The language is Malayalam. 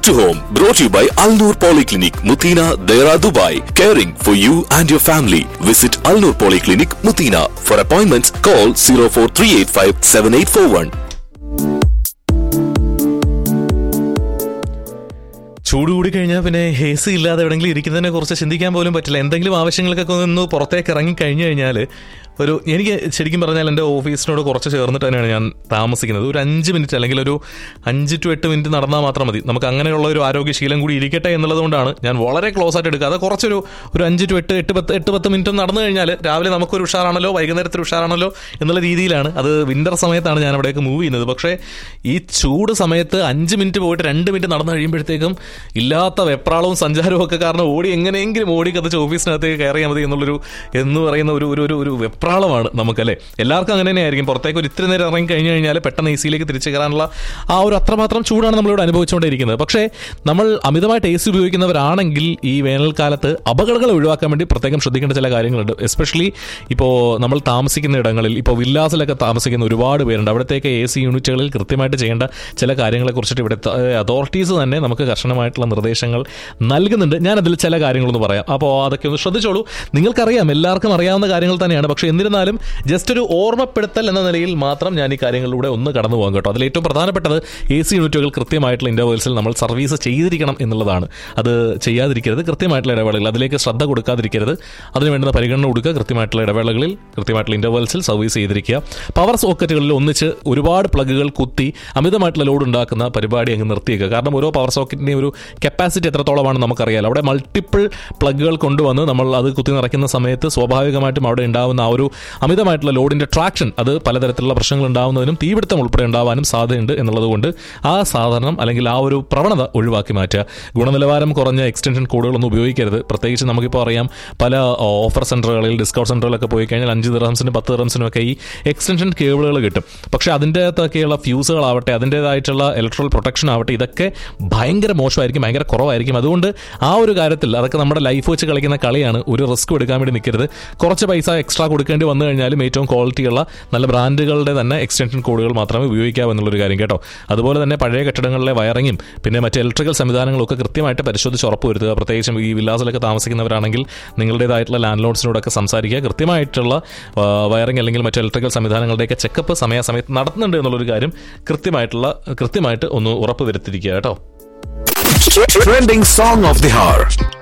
Back to home, brought to you by Al Noor Polyclinic, Mutina, Dera, Dubai. Caring for you and your family. Visit Al Noor Polyclinic, Mutina. For appointments, call 04385 7841. ചൂട് കൂടി കഴിഞ്ഞാൽ പിന്നെ എ സി ഇല്ലാതെ എവിടെയെങ്കിലും ഇരിക്കുന്നതിനെ കുറിച്ച് ചിന്തിക്കാൻ പോലും പറ്റില്ല എന്തെങ്കിലും ആവശ്യങ്ങൾക്കൊക്കെ ഒന്ന് പുറത്തേക്ക് ഇറങ്ങി കഴിഞ്ഞു കഴിഞ്ഞാൽ ഒരു എനിക്ക് ശരിക്കും പറഞ്ഞാൽ എൻ്റെ ഓഫീസിനോട് കുറച്ച് ചേർന്നിട്ട് തന്നെയാണ് ഞാൻ താമസിക്കുന്നത് ഒരു അഞ്ച് മിനിറ്റ് അല്ലെങ്കിൽ ഒരു അഞ്ച് ടു എട്ട് മിനിറ്റ് നടന്നാൽ മാത്രം മതി നമുക്ക് അങ്ങനെയുള്ള ഒരു ആരോഗ്യശീലം കൂടി ഇരിക്കട്ടെ എന്നുള്ളതുകൊണ്ടാണ് ഞാൻ വളരെ ക്ലോസ് ആയിട്ട് എടുക്കാതെ കുറച്ചൊരു ഒരു അഞ്ച് ടു എട്ട് എട്ട് പത്ത് എട്ട് പത്ത് മിനിറ്റ് നടന്നു കഴിഞ്ഞാൽ രാവിലെ നമുക്കൊരു ഉഷാറാണല്ലോ വൈകുന്നേരത്തിൽ ഉഷാറാണല്ലോ എന്നുള്ള രീതിയിലാണ് അത് വിന്റർ സമയത്താണ് ഞാൻ അവിടേക്ക് മൂവ് ചെയ്യുന്നത് പക്ഷേ ഈ ചൂട് സമയത്ത് അഞ്ച് മിനിറ്റ് പോയിട്ട് രണ്ട് മിനിറ്റ് നടന്നു കഴിയുമ്പോഴത്തേക്കും ഇല്ലാത്ത വെപ്രാളവും സഞ്ചാരവും ഒക്കെ കാരണം ഓടി എങ്ങനെയെങ്കിലും ഓടി കത്തിച്ച് ഓഫീസിനകത്തേക്ക് കയറിയാൽ മതി എന്നുള്ളൊരു എന്ന് പറയുന്ന ഒരു ഒരു ഒരു ഒരു വെപ്രാളമാണ് നമുക്കല്ലേ എല്ലാവർക്കും അങ്ങനെ തന്നെയായിരിക്കും പുറത്തേക്ക് ഒരു ഇത്തിരി നേരം ഇറങ്ങി കഴിഞ്ഞു കഴിഞ്ഞാൽ പെട്ടെന്ന് എ സിയിലേക്ക് തിരിച്ചു കയറാനുള്ള ആ ഒരു അത്രമാത്രം ചൂടാണ് നമ്മളിവിടെ അനുഭവിച്ചുകൊണ്ടിരിക്കുന്നത് പക്ഷേ നമ്മൾ അമിതമായിട്ട് എ സി ഉപയോഗിക്കുന്നവരാണെങ്കിൽ ഈ വേനൽക്കാലത്ത് അപകടങ്ങൾ ഒഴിവാക്കാൻ വേണ്ടി പ്രത്യേകം ശ്രദ്ധിക്കേണ്ട ചില കാര്യങ്ങളുണ്ട് എസ്പെഷ്യലി ഇപ്പോൾ നമ്മൾ താമസിക്കുന്ന ഇടങ്ങളിൽ ഇപ്പോൾ വില്ലാസിലൊക്കെ താമസിക്കുന്ന ഒരുപാട് പേരുണ്ട് അവിടത്തേക്ക് എ സി യൂണിറ്റുകളിൽ കൃത്യമായിട്ട് ചെയ്യേണ്ട ചില കാര്യങ്ങളെ കുറിച്ചിട്ട് ഇവിടെ അതോറിറ്റീസ് തന്നെ നമുക്ക് കർശനമായിട്ടുള്ള നിർദ്ദേശങ്ങൾ നൽകുന്നുണ്ട് ഞാൻ അതിൽ ചില കാര്യങ്ങളൊന്ന് പറയാം അപ്പോൾ അതൊക്കെ ഒന്ന് ശ്രദ്ധിച്ചോളൂ നിങ്ങൾക്കറിയാം എല്ലാവർക്കും അറിയാവുന്ന കാര്യങ്ങൾ തന്നെയാണ് പക്ഷേ എന്നിരുന്നാലും ജസ്റ്റ് ഒരു ഓർമ്മപ്പെടുത്തൽ എന്ന നിലയിൽ മാത്രം ഞാൻ ഈ കാര്യങ്ങളിലൂടെ ഒന്ന് കടന്നു പോകാം കേട്ടോ അതിൽ ഏറ്റവും പ്രധാനപ്പെട്ടത് എ സി യൂണിറ്റുകൾ കൃത്യമായിട്ടുള്ള ഇന്റർവെൽസിൽ നമ്മൾ സർവീസ് ചെയ്തിരിക്കണം എന്നുള്ളതാണ് അത് ചെയ്യാതിരിക്കരുത് കൃത്യമായിട്ടുള്ള ഇടവേളകൾ അതിലേക്ക് ശ്രദ്ധ കൊടുക്കാതിരിക്കരുത് അതിന് വേണ്ടുന്ന പരിഗണന കൊടുക്കുക കൃത്യമായിട്ടുള്ള ഇടവേളകളിൽ കൃത്യമായിട്ടുള്ള ഇന്റർവെൽസിൽ സർവീസ് ചെയ്തിരിക്കുക പവർ സോക്കറ്റുകളിൽ ഒന്നിച്ച് ഒരുപാട് പ്ലഗുകൾ കുത്തി അമിതമായിട്ടുള്ള ലോഡ് ഉണ്ടാക്കുന്ന പരിപാടി അങ്ങ് നിർത്തിയേക്കുക കാരണം ഓരോ പവർ സോക്കറ്റിൻ്റെയും ഒരു കപ്പാസിറ്റി എത്രത്തോളമാണ് നമുക്കറിയാലോ അവിടെ മൾട്ടിപ്പിൾ പ്ലഗുകൾ കൊണ്ടുവന്ന് നമ്മൾ അത് കുത്തി നിറയ്ക്കുന്ന സമയത്ത് സ്വാഭാവികമായിട്ടും അവിടെ ഉണ്ടാവുന്ന ആ ഒരു അമിതമായിട്ടുള്ള ലോഡിന്റെ ട്രാക്ഷൻ അത് പലതരത്തിലുള്ള പ്രശ്നങ്ങൾ ഉണ്ടാവുന്നതിനും തീപിടുത്തം ഉൾപ്പെടെ ഉണ്ടാവാനും സാധ്യതയുണ്ട് എന്നുള്ളതുകൊണ്ട് ആ സാധനം അല്ലെങ്കിൽ ആ ഒരു പ്രവണത ഒഴിവാക്കി മാറ്റുക ഗുണനിലവാരം കുറഞ്ഞ എക്സ്റ്റൻഷൻ കോഡുകളൊന്നും ഉപയോഗിക്കരുത് പ്രത്യേകിച്ച് നമുക്കിപ്പോൾ അറിയാം പല ഓഫർ സെന്ററുകളിൽ ഡിസ്കൗണ്ട് സെന്ററുകളൊക്കെ പോയി കഴിഞ്ഞാൽ അഞ്ച് ദിറംസിനും പത്ത് ദിറംസിനും ഒക്കെ ഈ എക്സ്റ്റൻഷൻ കേബിളുകൾ കിട്ടും പക്ഷേ അതിൻ്റെ അകത്തൊക്കെയുള്ള ഫ്യൂസുകളാവട്ടെ അതിൻ്റേതായിട്ടുള്ള ഇലക്ട്രൽ പ്രൊട്ടക്ഷൻ ആവട്ടെ ഇതൊക്കെ ഭയങ്കര മോശമായിരിക്കും ഭയങ്കര കുറവായിരിക്കും അതുകൊണ്ട് ആ ഒരു കാര്യത്തിൽ അതൊക്കെ നമ്മുടെ ലൈഫ് വെച്ച് കളിക്കുന്ന കളിയാണ് ഒരു റിസ്ക് എടുക്കാൻ വേണ്ടി നിൽക്കരുത് കുറച്ച് പൈസ എക്സ്ട്രാ കൊടുക്കേണ്ടി വന്നു കഴിഞ്ഞാലും ഏറ്റവും ക്വാളിറ്റിയുള്ള നല്ല ബ്രാൻഡുകളുടെ തന്നെ എക്സ്റ്റൻഷൻ കോഡുകൾ മാത്രമേ ഉപയോഗിക്കാവൂ എന്നുള്ളൊരു കാര്യം കേട്ടോ അതുപോലെ തന്നെ പഴയ കെട്ടിടങ്ങളിലെ വയറിങ്ങും പിന്നെ മറ്റ് ഇലക്ട്രിക്കൽ സംവിധാനങ്ങളൊക്കെ കൃത്യമായിട്ട് പരിശോധിച്ച് ഉറപ്പ് വരുത്തുക പ്രത്യേകിച്ചും ഈ വില്ലാസിലൊക്കെ താമസിക്കുന്നവരാണെങ്കിൽ നിങ്ങളുടേതായിട്ടുള്ള ലാൻഡ് ലോഡ്സിനോടൊക്കെ സംസാരിക്കുക കൃത്യമായിട്ടുള്ള വയറിംഗ് അല്ലെങ്കിൽ മറ്റ് ഇലക്ട്രിക്കൽ സംവിധാനങ്ങളുടെയൊക്കെ ചെക്കപ്പ് സമയാസമയത്ത് നടത്തുന്നുണ്ട് എന്നുള്ളൊരു കാര്യം കൃത്യമായിട്ടുള്ള കൃത്യമായിട്ട് ഒന്ന് ഉറപ്പ് വരുത്തിയിരിക്കുക കേട്ടോ Trending song of the hour.